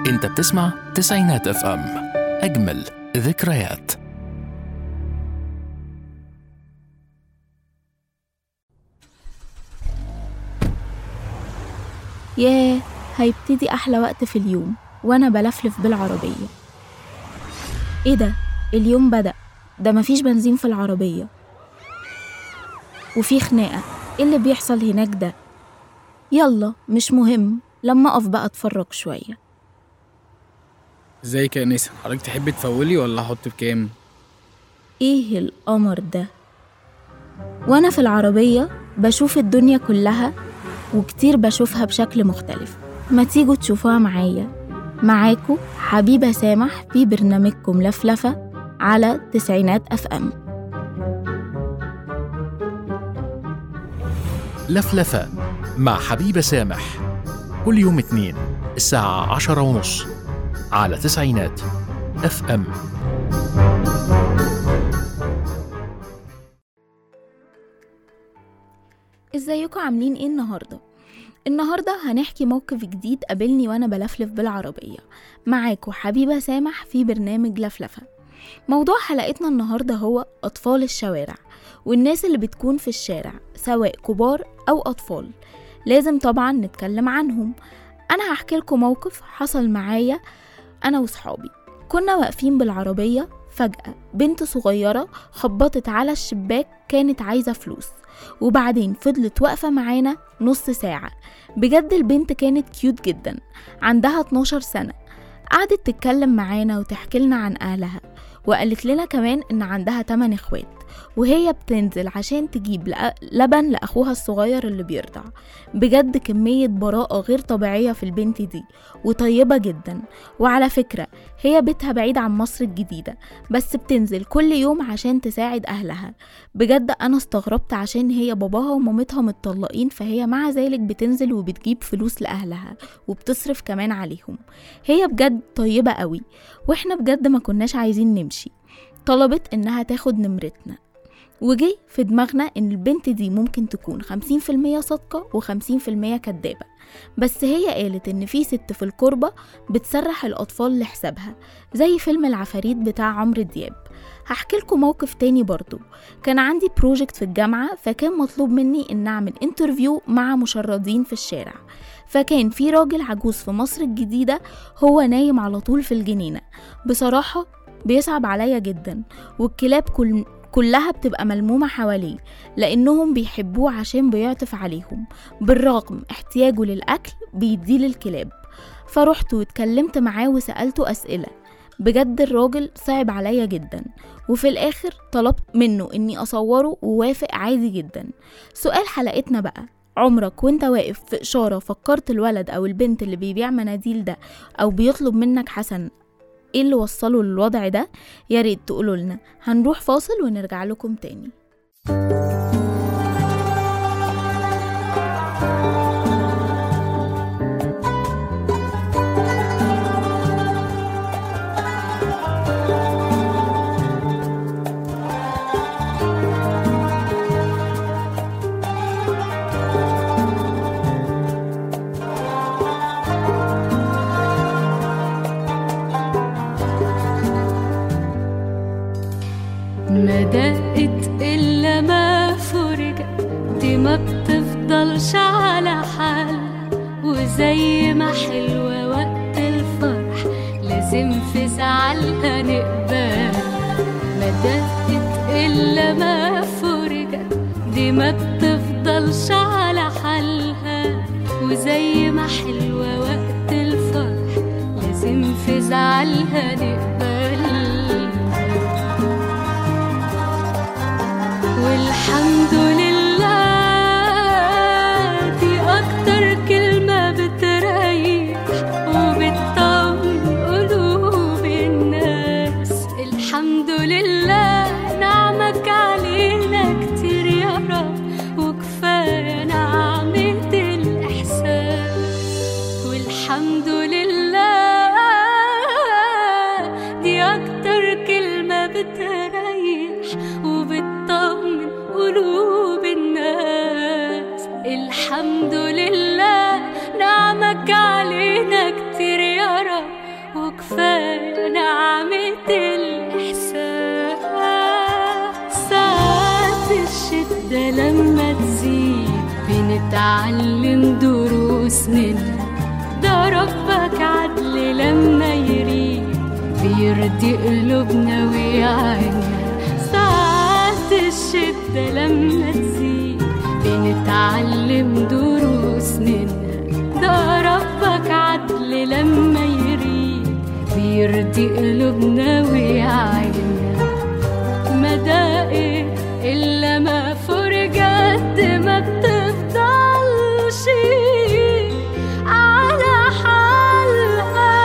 انت بتسمع تسعينات اف ام اجمل ذكريات ياه هيبتدي أحلى وقت في اليوم وأنا بلفلف بالعربية إيه ده؟ اليوم بدأ ده مفيش بنزين في العربية وفي خناقة إيه اللي بيحصل هناك ده؟ يلا مش مهم لما أقف بقى أتفرج شوية ازيك يا انسه حضرتك تحبي تفولي ولا احط بكام إيه القمر ده؟ وأنا في العربية بشوف الدنيا كلها وكتير بشوفها بشكل مختلف ما تيجوا تشوفوها معايا معاكو حبيبة سامح في برنامجكم لفلفة على تسعينات أف أم لفلفة مع حبيبة سامح كل يوم اثنين الساعة عشرة ونص على تسعينات اف ام ازيكم عاملين ايه النهارده النهارده هنحكي موقف جديد قابلني وانا بلفلف بالعربيه معاكم حبيبه سامح في برنامج لفلفه موضوع حلقتنا النهارده هو اطفال الشوارع والناس اللي بتكون في الشارع سواء كبار او اطفال لازم طبعا نتكلم عنهم انا هحكي لكم موقف حصل معايا انا وصحابي كنا واقفين بالعربيه فجاه بنت صغيره خبطت على الشباك كانت عايزه فلوس وبعدين فضلت واقفة معانا نص ساعة بجد البنت كانت كيوت جدا عندها 12 سنة قعدت تتكلم معانا وتحكي لنا عن أهلها وقالت لنا كمان إن عندها 8 إخوات وهي بتنزل عشان تجيب لأ- لبن لأخوها الصغير اللي بيرضع بجد كمية براءة غير طبيعية في البنت دي وطيبة جدا وعلى فكرة هي بيتها بعيد عن مصر الجديدة بس بتنزل كل يوم عشان تساعد أهلها بجد انا استغربت عشان هي باباها ومامتها متطلقين فهي مع ذلك بتنزل وبتجيب فلوس لاهلها وبتصرف كمان عليهم هي بجد طيبة قوي واحنا بجد ما كناش عايزين نمشي طلبت انها تاخد نمرتنا وجي في دماغنا ان البنت دي ممكن تكون 50% صادقة و50% كدابة بس هي قالت ان في ست في الكربة بتسرح الاطفال لحسابها زي فيلم العفاريت بتاع عمرو دياب هحكي لكم موقف تاني برضو كان عندي بروجكت في الجامعة فكان مطلوب مني ان اعمل انترفيو مع مشردين في الشارع فكان في راجل عجوز في مصر الجديدة هو نايم على طول في الجنينة بصراحة بيصعب عليا جدا والكلاب كل كلها بتبقى ملمومة حواليه لأنهم بيحبوه عشان بيعطف عليهم بالرغم احتياجه للأكل بيديه للكلاب فرحت واتكلمت معاه وسألته أسئلة بجد الراجل صعب عليا جدا وفي الآخر طلبت منه إني أصوره ووافق عادي جدا سؤال حلقتنا بقى عمرك وانت واقف في إشارة فكرت الولد أو البنت اللي بيبيع مناديل ده أو بيطلب منك حسن ايه اللي وصله للوضع ده يا ريت تقولوا لنا هنروح فاصل ونرجع لكم تاني ما دقت إلا ما فرجت دي ما بتفضلش على حال وزي ما حلوة وقت الفرح لازم في زعلها نقبل ما دقت إلا ما فرجت دي ما بتفضلش على حالها وزي ما حلوة وقت الفرح لازم في زعلها نقبل والحمد لله دي أكتر كلمة بتريح وبتطمن قلوب الناس الحمد لله نعمك علينا كتير يا رب وكفاية نعمة الإحساس والحمد لله دي أكتر كلمة بتريح وبتطمن قلوب الناس الحمد لله نعمك علينا كتير يا رب كفاية نعمة الإحساس ساعات الشدة لما تزيد بنتعلم دروس منها ده ربك عدل لما يريد بيرضي قلوبنا ويعيننا ساعات الشدة لما تزيد بنتعلم دروس منها ده ربك عدل لما يريد بيرضي قلوبنا ويعيننا ما دقت إلا ما فرجت ما بتفضلش على حلقة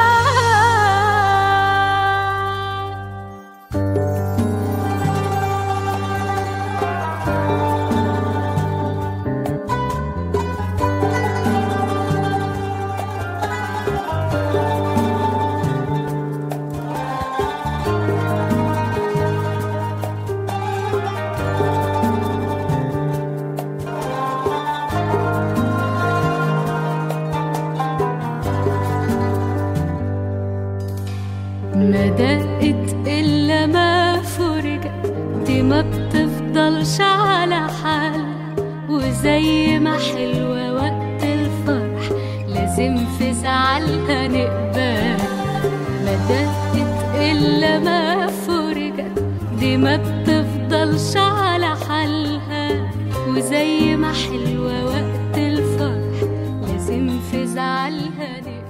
ما دقت إلا ما فرجت دي ما بتفضلش على حال وزي ما حلوة وقت الفرح لازم في زعلها نقبل ما دقت إلا ما فرجت دي ما بتفضلش على حالها وزي ما حلوة وقت الفرح لازم في زعلها نقبل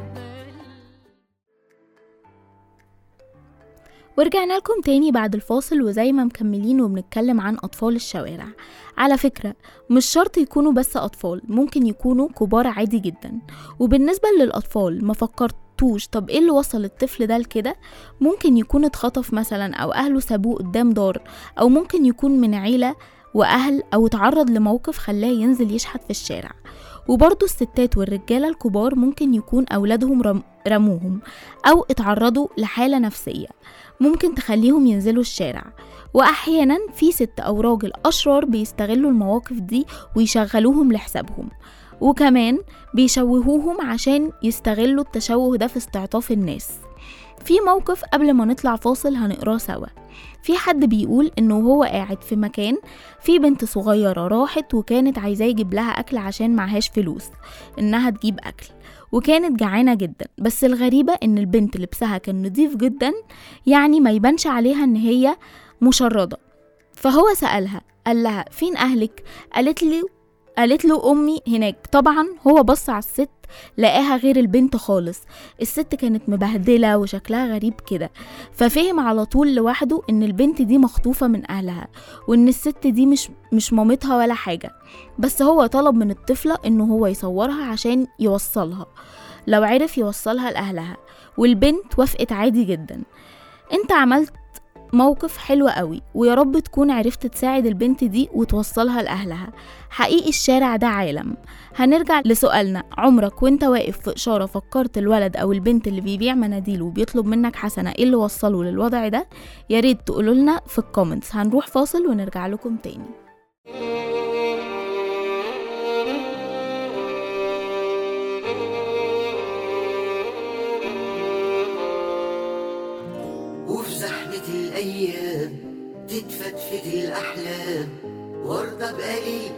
ورجعنا لكم تاني بعد الفاصل وزي ما مكملين وبنتكلم عن أطفال الشوارع على فكرة مش شرط يكونوا بس أطفال ممكن يكونوا كبار عادي جدا وبالنسبة للأطفال ما فكرتوش طب ايه اللي وصل الطفل ده لكده ممكن يكون اتخطف مثلا أو أهله سابوه قدام دار أو ممكن يكون من عيلة وأهل أو اتعرض لموقف خلاه ينزل يشحت في الشارع وبرضه الستات والرجالة الكبار ممكن يكون أولادهم رم رموهم أو اتعرضوا لحالة نفسية ممكن تخليهم ينزلوا الشارع وأحيانا في ست أو راجل أشرار بيستغلوا المواقف دي ويشغلوهم لحسابهم وكمان بيشوهوهم عشان يستغلوا التشوه ده في استعطاف الناس في موقف قبل ما نطلع فاصل هنقراه سوا في حد بيقول انه هو قاعد في مكان في بنت صغيرة راحت وكانت عايزاه يجيب لها اكل عشان معهاش فلوس انها تجيب اكل وكانت جعانة جدا بس الغريبة ان البنت لبسها كان نضيف جدا يعني ما يبانش عليها ان هي مشردة فهو سألها قال لها فين اهلك قالت له قالت له امي هناك طبعا هو بص على الست لقاها غير البنت خالص الست كانت مبهدلة وشكلها غريب كده ففهم على طول لوحده ان البنت دي مخطوفة من اهلها وان الست دي مش مش مامتها ولا حاجة بس هو طلب من الطفلة انه هو يصورها عشان يوصلها لو عرف يوصلها لأهلها والبنت وافقت عادي جدا انت عملت موقف حلو قوي ويا رب تكون عرفت تساعد البنت دي وتوصلها لأهلها حقيقي الشارع ده عالم هنرجع لسؤالنا عمرك وانت واقف في إشارة فكرت الولد أو البنت اللي بيبيع مناديل وبيطلب منك حسنة ايه اللي وصله للوضع ده يا ريت تقولوا لنا في الكومنتس هنروح فاصل ونرجع لكم تاني وفي زحمة الأيام تتفتفت الأحلام وارضى بقليل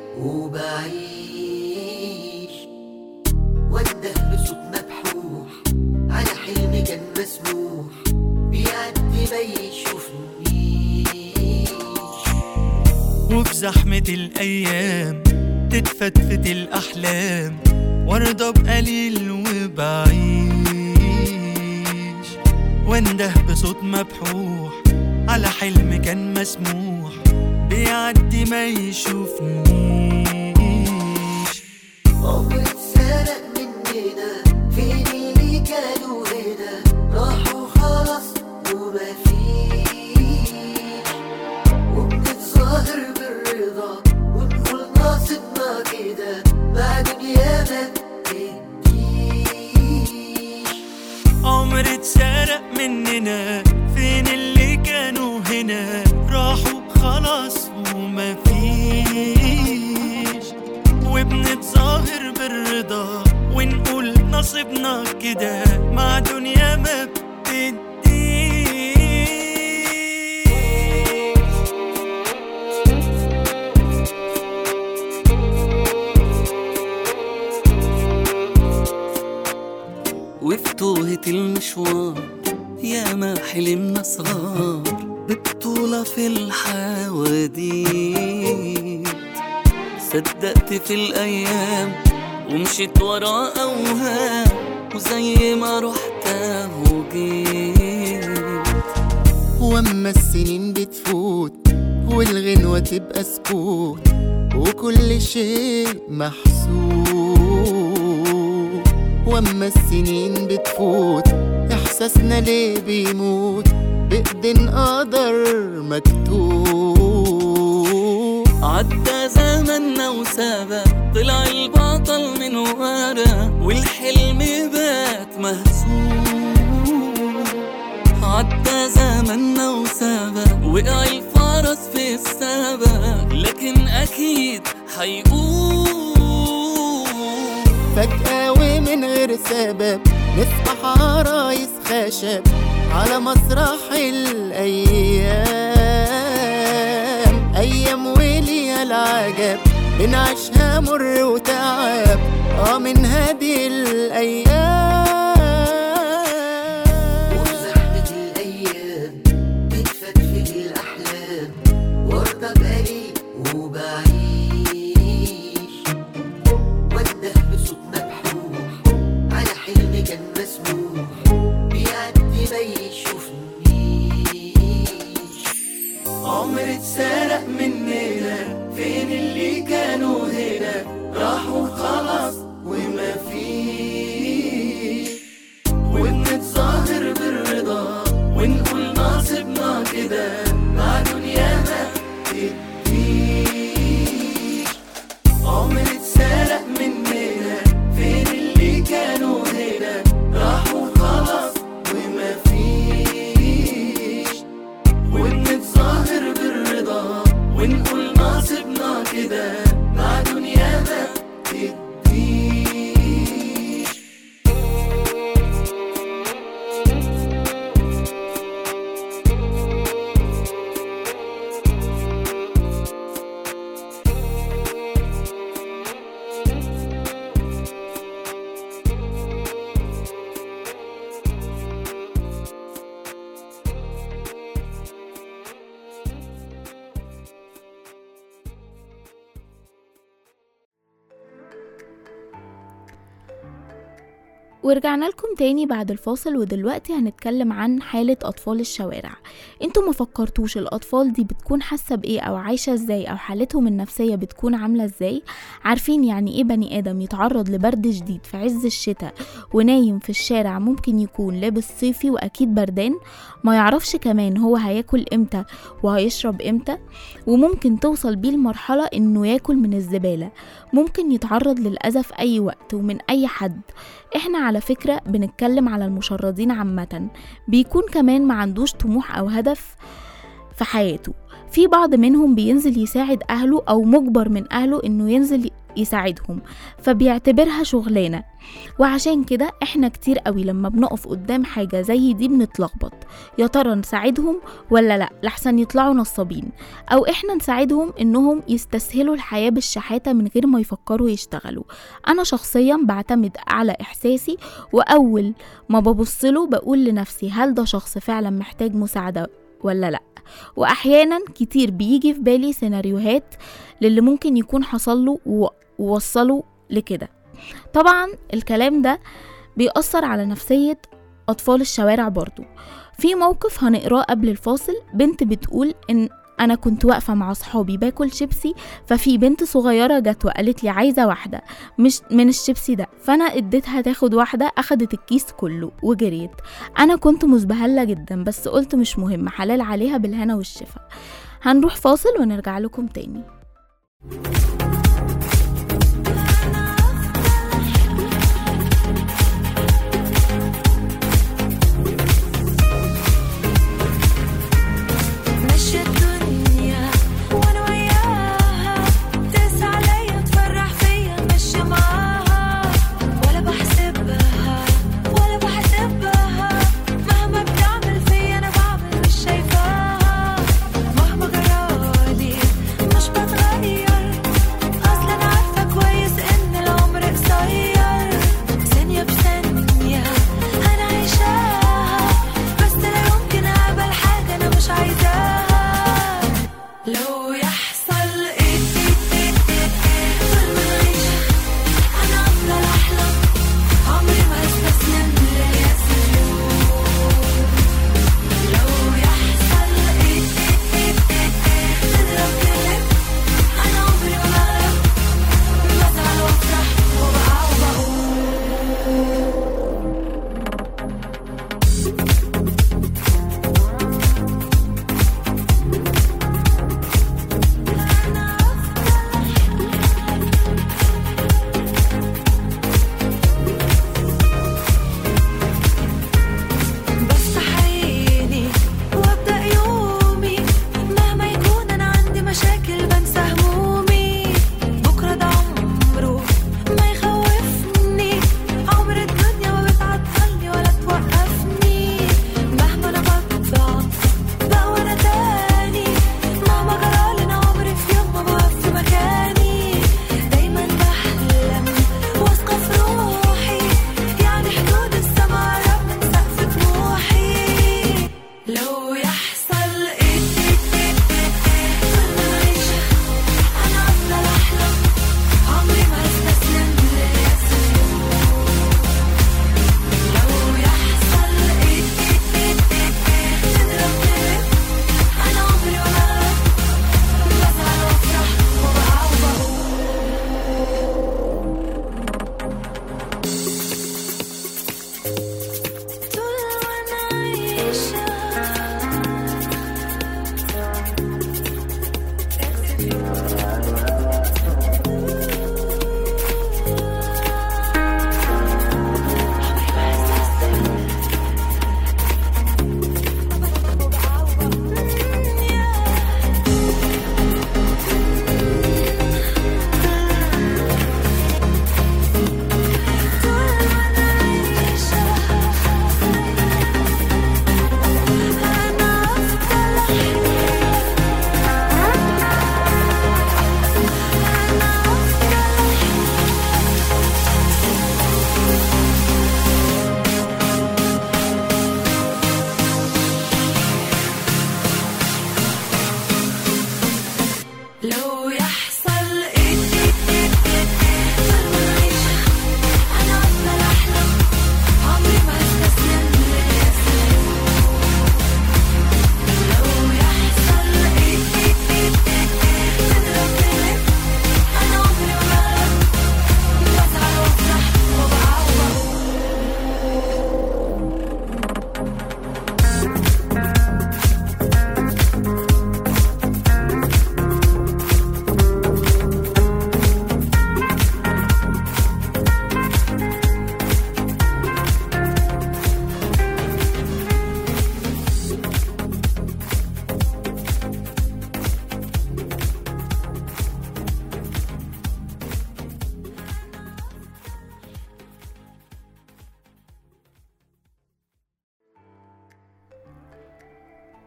وبعيش وانده بصوت مبحوح على حلم كان مسموح بيعدي ما يشوفنيش وفي زحمة الأيام تتفتفت الأحلام وارضى بقليل وبعيش وانده بصوت مبحوح على حلم كان مسموح بيعدي ما يشوفنيش عمر اتسرق مننا فين اللي كانوا هنا راحوا خلاص وما فيش وبنتظاهر بالرضا ونقول ناصبنا كده مع دنيا ما بتديش عمر اتسرق مننا فين اللي كانوا هنا راحوا خلاص وما فيش وبنتظاهر بالرضا ونقول نصيبنا كده مع دنيا ما تديش وفي توهة المشوار يا ما حلمنا صغار ببطولة في الحواديت صدقت في الأيام ومشيت ورا أوهام وزي ما رحت وجيت واما السنين بتفوت والغنوة تبقى سكوت وكل شيء محسوب واما السنين بتفوت احساسنا ليه بيموت بإيدين قدر مكتوب عدى زمننا وسابق طلع البطل من ورا والحلم بات مهزوم عدى زمننا وسابق وقع الفرس في السبق لكن أكيد حيقوم فجأة ومن غير سبب نصبح عرايس خشب على مسرح الأيام أيام وليها العجب بنعيشها مر وتعب اه من هذه الأيام وفي زحمة الأيام بتفتفت الأحلام وارضى بقليل وبعيش وانده بصوت مبحوح على حلم كان مسموح بيعدي ما يشوفنيش عمر اتسرق مننا فين اللي كانوا هنا راحوا خلاص وما فيش وبنتظاهر بالرضا ونقول ناصبنا كده مع دنيا ما تديش عمر اتسرق مننا فين اللي كانوا هنا راحوا خلاص وما فيش وبنتظاهر بالرضا ونقول ناصبنا كده مع دنيا ما تديش ورجعنا لكم تاني بعد الفاصل ودلوقتي هنتكلم عن حالة أطفال الشوارع انتوا ما فكرتوش الأطفال دي بتكون حاسة بإيه أو عايشة إزاي أو حالتهم النفسية بتكون عاملة إزاي عارفين يعني إيه بني آدم يتعرض لبرد شديد في عز الشتاء ونايم في الشارع ممكن يكون لابس صيفي وأكيد بردان ما يعرفش كمان هو هياكل إمتى وهيشرب إمتى وممكن توصل بيه المرحلة إنه ياكل من الزبالة ممكن يتعرض للأذى في أي وقت ومن أي حد احنا على فكرة بنتكلم على المشردين عامة بيكون كمان ما عندوش طموح أو هدف في حياته في بعض منهم بينزل يساعد أهله أو مجبر من أهله إنه ينزل يساعدهم فبيعتبرها شغلانة وعشان كده احنا كتير قوي لما بنقف قدام حاجة زي دي بنتلخبط يا ترى نساعدهم ولا لا لحسن يطلعوا نصابين او احنا نساعدهم انهم يستسهلوا الحياة بالشحاتة من غير ما يفكروا يشتغلوا انا شخصيا بعتمد على احساسي واول ما ببصله بقول لنفسي هل ده شخص فعلا محتاج مساعدة ولا لا واحيانا كتير بيجي في بالي سيناريوهات للي ممكن يكون حصل له و- ووصله لكده طبعا الكلام ده بيأثر على نفسية أطفال الشوارع برضو في موقف هنقراه قبل الفاصل بنت بتقول إن أنا كنت واقفة مع صحابي باكل شيبسي ففي بنت صغيرة جت وقالت لي عايزة واحدة مش من الشيبسي ده فأنا اديتها تاخد واحدة أخدت الكيس كله وجريت أنا كنت مزبهلة جدا بس قلت مش مهم حلال عليها بالهنا والشفا هنروح فاصل ونرجع لكم تاني ماشية الدنيا وانا وياها تقسى عليا تفرح فيا ماشية معاها ولا بحسبها ولا بحسبها مهما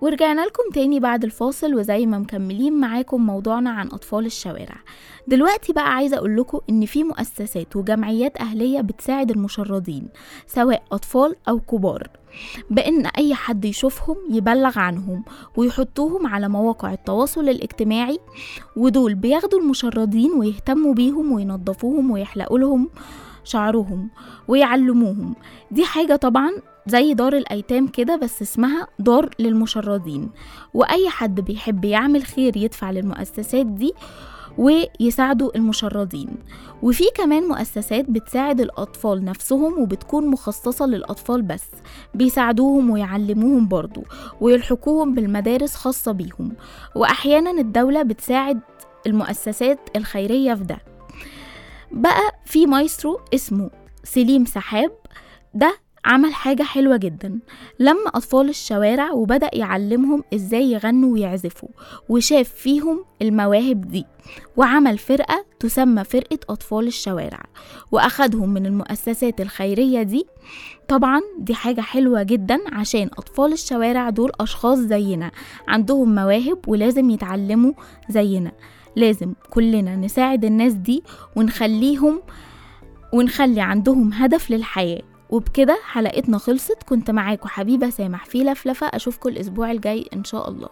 ورجعنا لكم تاني بعد الفاصل وزي ما مكملين معاكم موضوعنا عن أطفال الشوارع دلوقتي بقى عايزة أقول لكم إن في مؤسسات وجمعيات أهلية بتساعد المشردين سواء أطفال أو كبار بإن أي حد يشوفهم يبلغ عنهم ويحطوهم على مواقع التواصل الاجتماعي ودول بياخدوا المشردين ويهتموا بيهم وينظفوهم ويحلقوا لهم شعرهم ويعلموهم دي حاجة طبعا زي دار الأيتام كده بس اسمها دار للمشردين وأي حد بيحب يعمل خير يدفع للمؤسسات دي ويساعدوا المشردين وفي كمان مؤسسات بتساعد الأطفال نفسهم وبتكون مخصصة للأطفال بس بيساعدوهم ويعلموهم برضو ويلحقوهم بالمدارس خاصة بيهم وأحيانا الدولة بتساعد المؤسسات الخيرية في ده بقى في مايسترو اسمه سليم سحاب ده عمل حاجة حلوة جدا لما أطفال الشوارع وبدأ يعلمهم إزاي يغنوا ويعزفوا وشاف فيهم المواهب دي وعمل فرقة تسمى فرقة أطفال الشوارع وأخدهم من المؤسسات الخيرية دي طبعا دي حاجة حلوة جدا عشان أطفال الشوارع دول أشخاص زينا عندهم مواهب ولازم يتعلموا زينا لازم كلنا نساعد الناس دي ونخليهم ونخلي عندهم هدف للحياة وبكده حلقتنا خلصت كنت معاكم حبيبة سامح في لفلفة أشوفكم الأسبوع الجاي إن شاء الله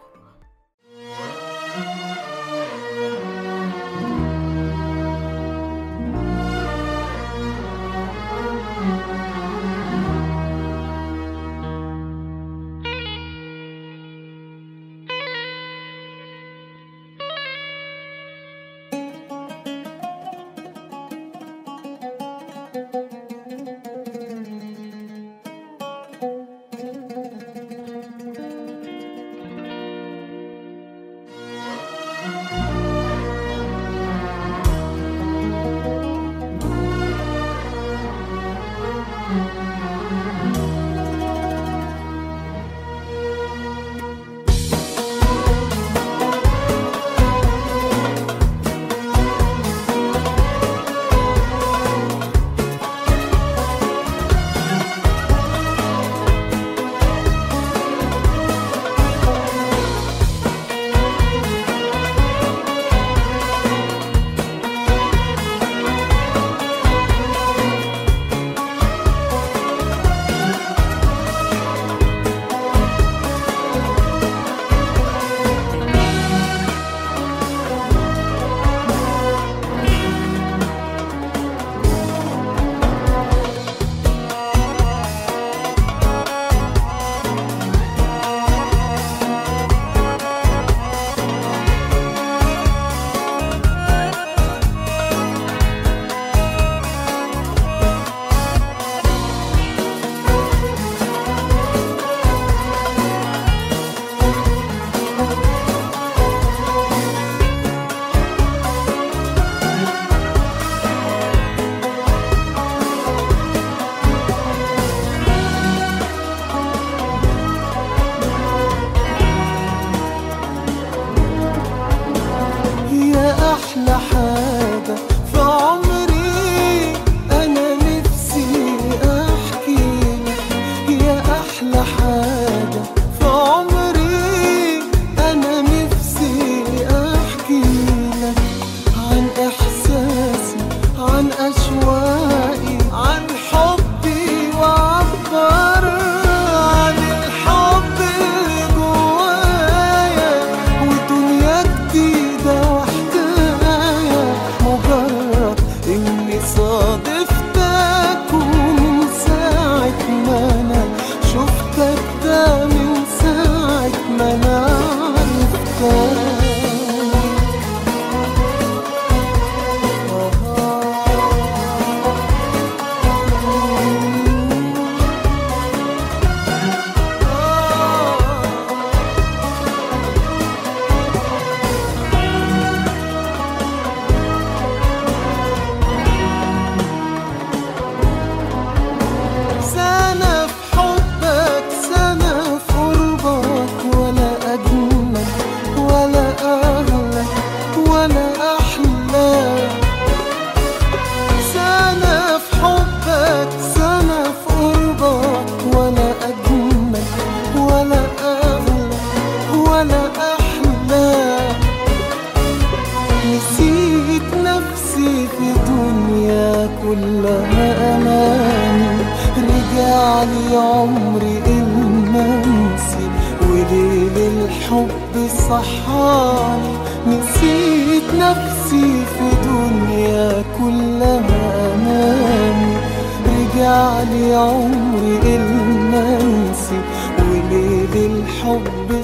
أماني رجع لي عمري المنسي وليل الحب صحاني نسيت نفسي في دنيا كلها أماني رجع لي عمري المنسي وليل الحب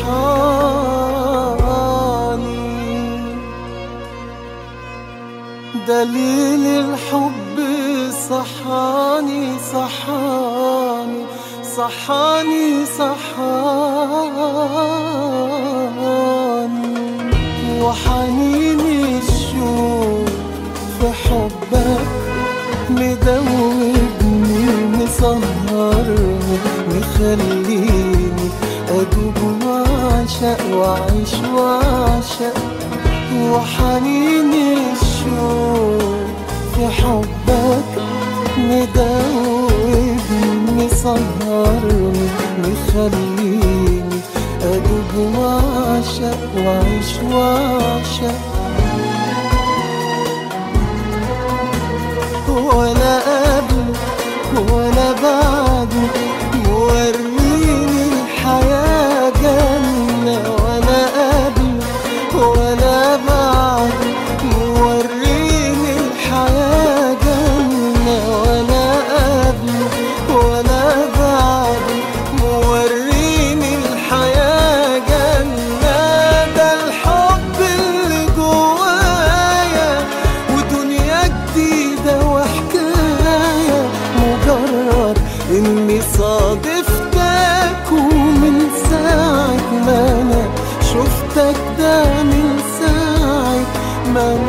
صحاني دليل الحب صحاني صحاني صحاني صحاني وحنين الشوق في حبك مدوبني مسهرني مخليني أدوب وأعشق وأعيش وأعشق وحنين الشوق في حبك مدوبني مسهرني مخليني أدوب وأعشق وأعيش وأعشق ولا قبل ولا بعد موريني الحياة جنة ولا قبل ولا بعد موريني الحياة جنة ولا قبل ولا بعد موريني الحياة جنة ده الحب اللي جوايا ودنيا جديدة وحكاية مجرد إني صادفتك ومن ساعة ما أنا شفتك ده من ساعة ما أنا